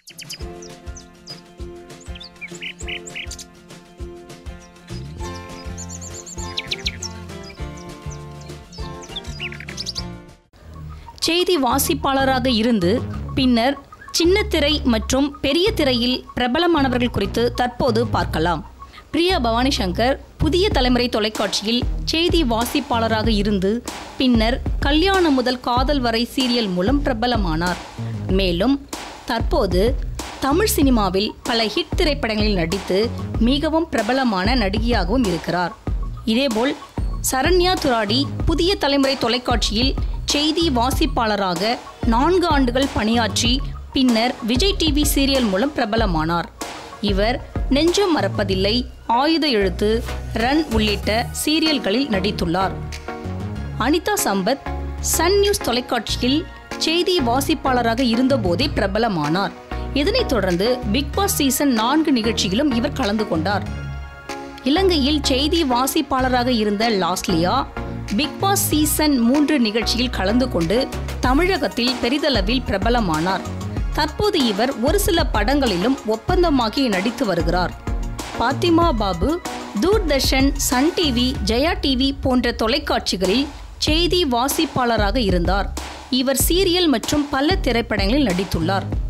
செய்தி வாசிப்பாளராக இருந்து பின்னர் சின்ன திரை மற்றும் பெரிய திரையில் பிரபலமானவர்கள் குறித்து தற்போது பார்க்கலாம் பிரியா பவானி சங்கர் புதிய தலைமுறை தொலைக்காட்சியில் செய்தி வாசிப்பாளராக இருந்து பின்னர் கல்யாணம் முதல் காதல் வரை சீரியல் மூலம் பிரபலமானார் மேலும் தற்போது தமிழ் சினிமாவில் பல ஹிட் திரைப்படங்களில் நடித்து மிகவும் பிரபலமான நடிகையாகவும் இருக்கிறார் இதேபோல் சரண்யா துராடி புதிய தலைமுறை தொலைக்காட்சியில் செய்தி வாசிப்பாளராக நான்கு ஆண்டுகள் பணியாற்றி பின்னர் விஜய் டிவி சீரியல் மூலம் பிரபலமானார் இவர் நெஞ்சம் மறப்பதில்லை ஆயுத எழுத்து ரன் உள்ளிட்ட சீரியல்களில் நடித்துள்ளார் அனிதா சம்பத் சன் நியூஸ் தொலைக்காட்சியில் செய்தி வாசிப்பாளராக இருந்தபோதே பிரபலமானார் இதனைத் தொடர்ந்து பிக் பாஸ் சீசன் நான்கு நிகழ்ச்சியிலும் இவர் கலந்து கொண்டார் இலங்கையில் செய்தி வாசிப்பாளராக இருந்த லாஸ்லியா பிக் பாஸ் சீசன் மூன்று நிகழ்ச்சியில் கலந்து கொண்டு தமிழகத்தில் பெரிதளவில் பிரபலமானார் தற்போது இவர் ஒரு சில படங்களிலும் ஒப்பந்தமாகி நடித்து வருகிறார் Fatima Babu Doordarshan Sun TV Jaya TV போன்ற தொலைக்காட்சிகளில் செய்தி வாசிப்பாளராக இருந்தார் இவர் சீரியல் மற்றும் பல திரைப்படங்களில் நடித்துள்ளார்